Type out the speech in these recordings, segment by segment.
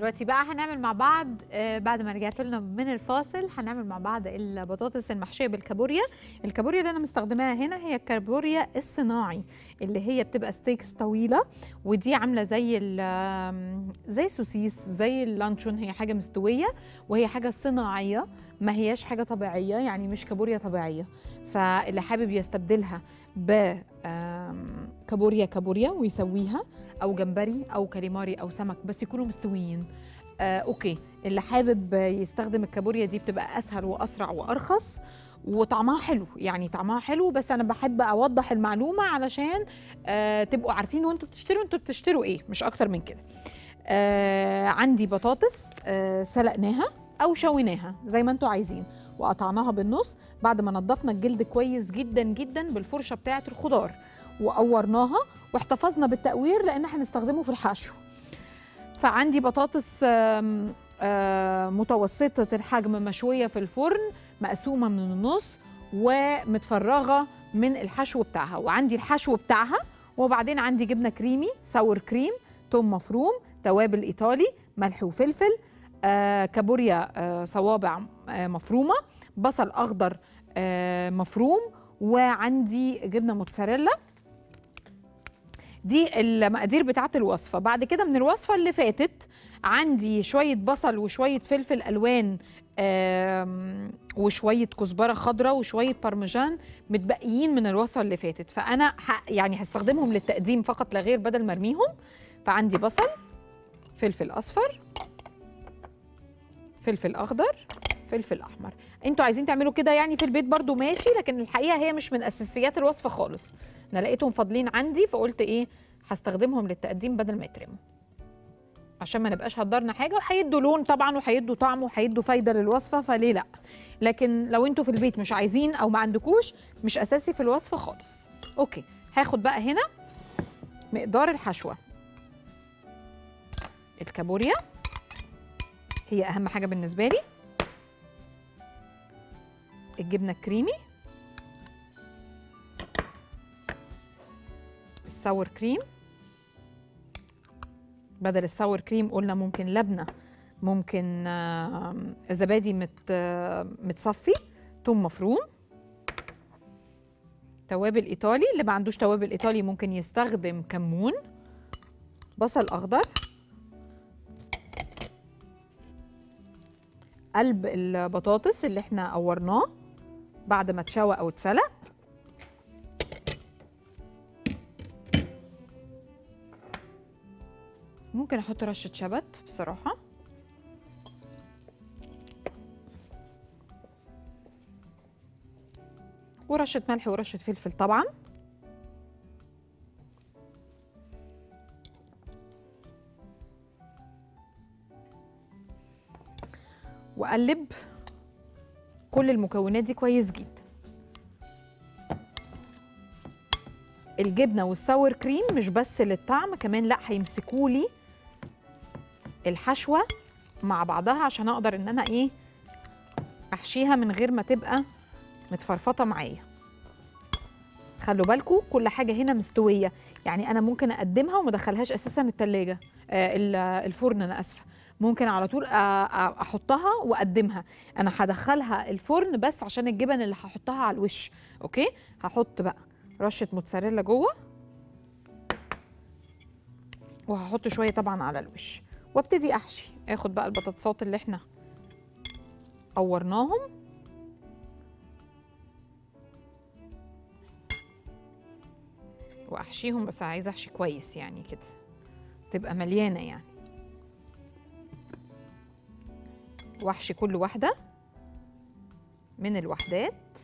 دلوقتي بقى هنعمل مع بعض آه، بعد ما رجعت لنا من الفاصل هنعمل مع بعض البطاطس المحشيه بالكابوريا الكابوريا اللي انا مستخدماها هنا هي الكابوريا الصناعي اللي هي بتبقى ستيكس طويله ودي عامله زي ال- آم، زي سوسيس زي اللانشون هي حاجه مستويه وهي حاجه صناعيه ما هياش حاجه طبيعيه يعني مش كابوريا طبيعيه فاللي حابب يستبدلها ب آم، كابوريا كابوريا ويسويها او جمبري او كاليماري او سمك بس يكونوا مستويين آه، اوكي اللي حابب يستخدم الكابوريا دي بتبقى اسهل واسرع وارخص وطعمها حلو يعني طعمها حلو بس انا بحب اوضح المعلومه علشان آه تبقوا عارفين وانتوا بتشتروا انتوا بتشتروا ايه مش اكتر من كده آه عندي بطاطس آه سلقناها او شويناها زي ما انتوا عايزين وقطعناها بالنص بعد ما نضفنا الجلد كويس جدا جدا بالفرشه بتاعه الخضار وقورناها واحتفظنا بالتقوير لان هنستخدمه في الحشو فعندي بطاطس آم، آم، متوسطة الحجم مشوية في الفرن مقسومة من النص ومتفرغة من الحشو بتاعها وعندي الحشو بتاعها وبعدين عندي جبنة كريمي ساور كريم توم مفروم توابل إيطالي ملح وفلفل آه، كابوريا آه، صوابع آه، مفرومة بصل أخضر آه، مفروم وعندي جبنة موتزاريلا دي المقادير بتاعه الوصفه بعد كده من الوصفه اللي فاتت عندي شويه بصل وشويه فلفل الوان آم، وشويه كزبره خضراء وشويه بارميجان متبقيين من الوصفه اللي فاتت فانا ح- يعني هستخدمهم للتقديم فقط لا غير بدل ما ارميهم فعندي بصل فلفل اصفر فلفل اخضر فلفل احمر انتوا عايزين تعملوا كده يعني في البيت برضو ماشي لكن الحقيقه هي مش من اساسيات الوصفه خالص انا لقيتهم فاضلين عندي فقلت ايه هستخدمهم للتقديم بدل ما يترموا عشان ما نبقاش هدرنا حاجه وهيدوا لون طبعا وهيدوا طعم وهيدوا فايده للوصفه فليه لا لكن لو انتوا في البيت مش عايزين او ما عندكوش مش اساسي في الوصفه خالص اوكي هاخد بقى هنا مقدار الحشوه الكابوريا هي اهم حاجه بالنسبه لي الجبنه الكريمي الساور كريم بدل الساور كريم قلنا ممكن لبنه ممكن آم، زبادي مت آه، متصفي توم مفروم توابل ايطالي اللي ما عندوش توابل ايطالي ممكن يستخدم كمون بصل اخضر قلب البطاطس اللي احنا قورناه بعد ما اتشوى او اتسلق ممكن احط رشه شبت بصراحه ورشه ملح ورشه فلفل طبعا واقلب كل المكونات دي كويس جدا الجبنه والساور كريم مش بس للطعم كمان لا هيمسكوا لي الحشوه مع بعضها عشان اقدر ان انا ايه احشيها من غير ما تبقى متفرفطه معايا خلوا بالكم كل حاجه هنا مستويه يعني انا ممكن اقدمها وما ادخلهاش اساسا التلاجة آه ال- الفرن انا اسفه ممكن على طول أ- أ- احطها واقدمها انا هدخلها الفرن بس عشان الجبن اللي هحطها على الوش اوكي هحط بقى رشه موتزاريلا جوه وهحط شويه طبعا على الوش وابتدي احشي اخد بقى البطاطسات اللي احنا قورناهم واحشيهم بس عايزه احشي كويس يعني كده تبقى مليانه يعني واحشي كل واحده من الوحدات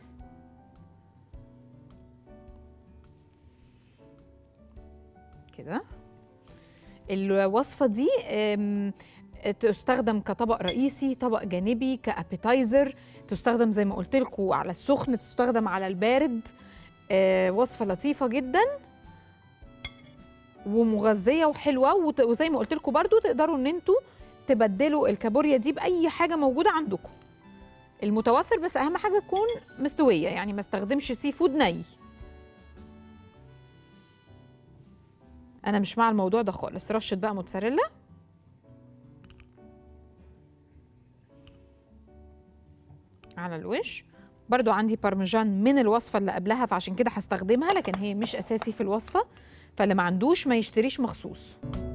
كده الوصفه دي أم، تستخدم كطبق رئيسي طبق جانبي كابيتايزر تستخدم زي ما قلت لكم على السخن تستخدم على البارد آه، وصفه لطيفه جدا ومغذيه وحلوه وت- وزي ما قلت لكم برضو تقدروا ان انتوا تبدلوا الكابوريا دي باي حاجه موجوده عندكم المتوفر بس اهم حاجه تكون مستويه يعني ما استخدمش سي فود ني انا مش مع الموضوع ده خالص رشه بقى موتزاريلا على الوش برضو عندي بارميجان من الوصفة اللي قبلها فعشان كده هستخدمها لكن هي مش أساسي في الوصفة فاللي ما عندوش ما يشتريش مخصوص